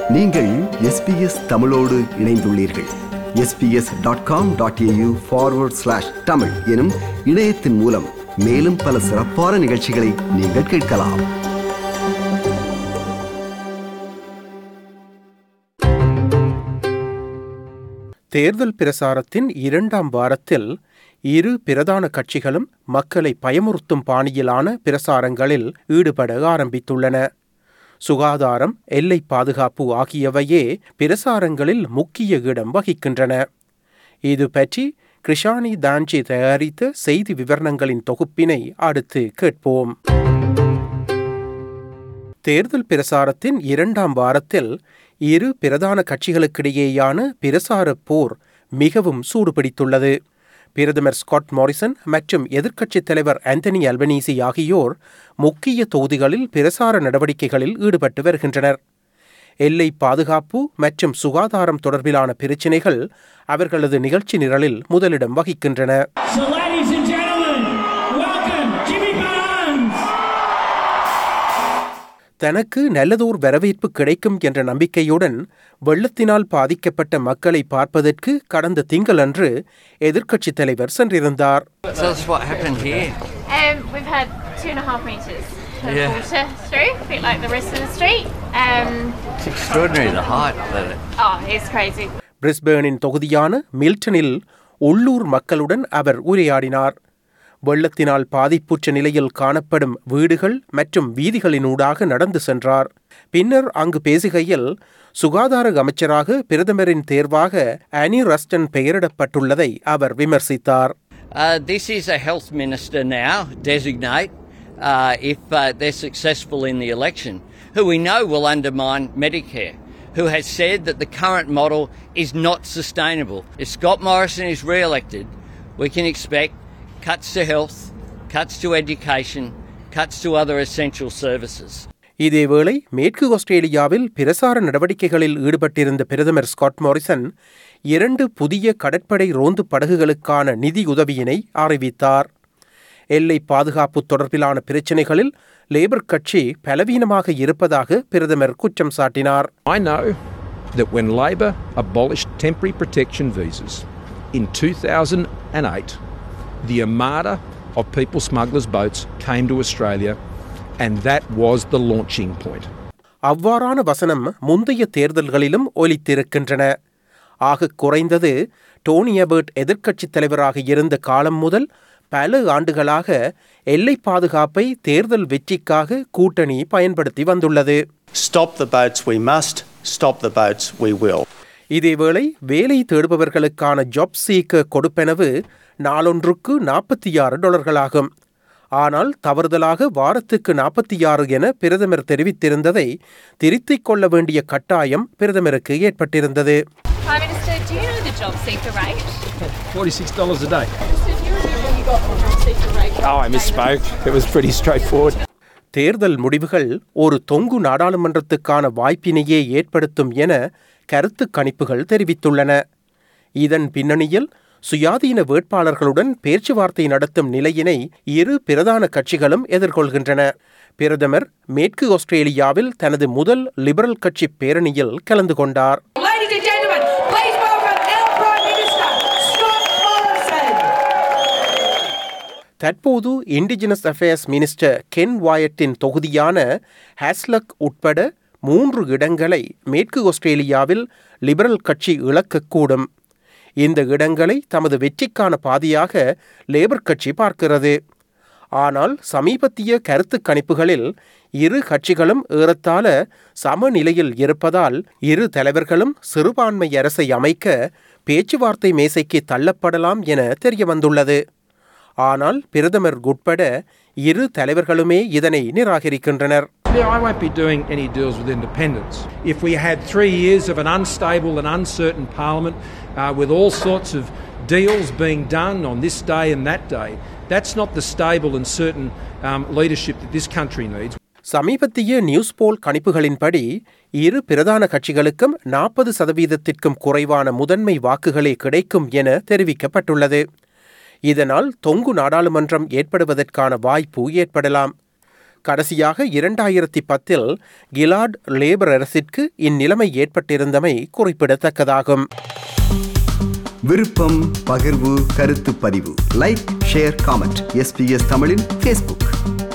நீங்கள் எஸ்பிஎஸ் தமிழோடு இணைந்துள்ளீர்கள் SBS dot com dot AU forward slash Tamil எனும் இணையத்தின் மூலம் மேலும் பல சிறப்பான நிகழ்ச்சிகளை நீங்கள் கேட்கலாம் தேர்தல் பிரசாரத்தின் இரண்டாம் வாரத்தில் இரு பிரதான கட்சிகளும் மக்களை பயமுறுத்தும் பாணியிலான பிரசாரங்களில் ஈடுபட ஆரம்பித்துள்ளன சுகாதாரம் எல்லை பாதுகாப்பு ஆகியவையே பிரசாரங்களில் முக்கிய இடம் வகிக்கின்றன இது பற்றி கிருஷானி தாஞ்சி தயாரித்த செய்தி விவரணங்களின் தொகுப்பினை அடுத்து கேட்போம் தேர்தல் பிரசாரத்தின் இரண்டாம் வாரத்தில் இரு பிரதான கட்சிகளுக்கிடையேயான பிரசார போர் மிகவும் சூடுபிடித்துள்ளது பிரதமர் ஸ்காட் மாரிசன் மற்றும் எதிர்க்கட்சித் தலைவர் ஆந்தனி அல்பனீசி ஆகியோர் முக்கிய தொகுதிகளில் பிரசார நடவடிக்கைகளில் ஈடுபட்டு வருகின்றனர் எல்லை பாதுகாப்பு மற்றும் சுகாதாரம் தொடர்பிலான பிரச்சினைகள் அவர்களது நிகழ்ச்சி நிரலில் முதலிடம் வகிக்கின்றன So, ladies and gentlemen, welcome Jimmy Barnes. தனக்கு நல்லதோர் வரவேற்பு கிடைக்கும் என்ற நம்பிக்கையுடன் வெள்ளத்தினால் பாதிக்கப்பட்ட மக்களை பார்ப்பதற்கு கடந்த திங்களன்று எதிர்க்கட்சித் தலைவர் சென்றிருந்தார் Tell us what happened here. Um, we've had two and a half metres of Yeah. water through, a bit like the rest of the street. Um, It's extraordinary the height that it. oh, it's crazy. பிரிஸ்பேனின் தொகுதியான மில்டனில் உள்ளூர் மக்களுடன் அவர் உரையாடினார் வெள்ளத்தினால் பாதிப்புற்ற நிலையில் காணப்படும் வீடுகள் மற்றும் வீதிகளினூடாக நடந்து சென்றார் பின்னர் அங்கு பேசுகையில் சுகாதார அமைச்சராக பிரதமரின் தேர்வாக அனி ரஸ்டன் பெயரிடப்பட்டுள்ளதை அவர் விமர்சித்தார் Uh, this is a health minister now, designate, uh, if uh, they're successful in the election, who we know will undermine Medicare, who has said that the current model is not sustainable. If Scott Morrison is re elected, we can expect cuts to health, cuts to education, cuts to other essential services. இதேவேளை மேற்கு ஆஸ்திரேலியாவில் பிரசார நடவடிக்கைகளில் ஈடுபட்டிருந்த பிரதமர் Scott Morrison இரண்டு புதிய கடற்படை ரோந்து படகுகளுக்கான நிதி உதவியினை அறிவித்தார் எல்லை பாதுகாப்பு தொடர்பிலான பிரச்சினைகளில் லேபர் கட்சி பலவீனமாக இருப்பதாக பிரதமர் குற்றம் சாட்டினார் I know that when Labor abolished temporary protection visas in 2008, the armada of people smugglers' boats came to Australia, and that was the launching point. அவ்வாறான வசனம் முந்தைய தேர்தல்களிலும் ஒலித்திருக்கின்றன ஆகக் குறைந்தது டோனி அபர்ட் எதிர்க்கட்சித் தலைவராக இருந்த காலம் முதல் பல ஆண்டுகளாக எல்லை பாதுகாப்பை தேர்தல் வெற்றிக்காக கூட்டணி பயன்படுத்தி வந்துள்ளது Stop the boats we must, stop the boats we will. இதேவேளை வேலை தேடுபவர்களுக்கான ஜாப் சீக்க கொடுப்பெனவு நாளொன்றுக்கு நாற்பத்தி ஆறு டாலர்களாகும் ஆனால் தவறுதலாக வாரத்துக்கு நாற்பத்தி ஆறு என பிரதமர் தெரிவித்திருந்ததை திருத்திக் கொள்ள வேண்டிய கட்டாயம் பிரதமருக்கு ஏற்பட்டிருந்தது Prime Minister, do you know the job seeker rate? $46 a day. So, do you remember when you got the job seeker rate? Oh, I misspoke. It was pretty straightforward. தேர்தல் முடிவுகள் ஒரு தொங்கு நாடாளுமன்றத்துக்கான வாய்ப்பினையே ஏற்படுத்தும் என கருத்து கணிப்புகள் தெரிவித்துள்ளன இதன் பின்னணியில் சுயாதீன வேட்பாளர்களுடன் பேச்சுவார்த்தை நடத்தும் நிலையினை இரு பிரதான கட்சிகளும் எதிர்கொள்கின்றன பிரதமர் மேற்கு ஆஸ்திரேலியாவில் தனது முதல் லிபரல் கட்சி பேரணியில் கலந்து கொண்டார் Ladies and gentlemen, please welcome our Prime Minister, Scott Morrison. தற்போது இண்டிஜினஸ் அஃபேர்ஸ் மினிஸ்டர் கென் வாயட்டின் தொகுதியான ஹாஸ்லக் உட்பட மூன்று இடங்களை மேற்கு ஆஸ்திரேலியாவில் லிபரல் கட்சி இழக்கக்கூடும் இந்த இடங்களை தமது வெற்றிக்கான பாதையாக லேபர் கட்சி பார்க்கிறது ஆனால் சமீபத்திய கருத்து கணிப்புகளில் இரு கட்சிகளும் ஏறத்தாழ சமநிலையில் இருப்பதால் இரு தலைவர்களும் சிறுபான்மை அரசை அமைக்க பேச்சுவார்த்தை மேசைக்கு தள்ளப்படலாம் என தெரிய வந்துள்ளது ஆனால் பிரதமர் உட்பட இரு தலைவர்களுமே இதனை நிராகரிக்கின்றனர் Yeah, I won't be doing any deals with independents. If we had three years of an unstable and uncertain parliament uh, with all sorts of deals being done on this day and that day, that's not the stable and certain um, leadership that this country needs. சமீபத்திய news poll கணிப்புகளின்படி இரு பிரதான கட்சிகளுக்கும் நாற்பது சதவீதத்திற்கும் குறைவான முதன்மை வாக்குகளே கிடைக்கும் என தெரிவிக்கப்பட்டுள்ளது இதனால் தொங்கு நாடாளுமன்றம் ஏற்படுவதற்கான வாய்ப்பு ஏற்படலாம் கடைசியாக இரண்டாயிரத்தி பத்தில் கிலாட் லேபர் அரசிற்கு இந்நிலைமை ஏற்பட்டிருந்தமை குறிப்பிடத்தக்கதாகும் விருப்பம் பகிர்வு கருத்து பதிவு லைக் ஷேர் காமெண்ட் எஸ்பிஎஸ் தமிழின் ஃபேஸ்புக்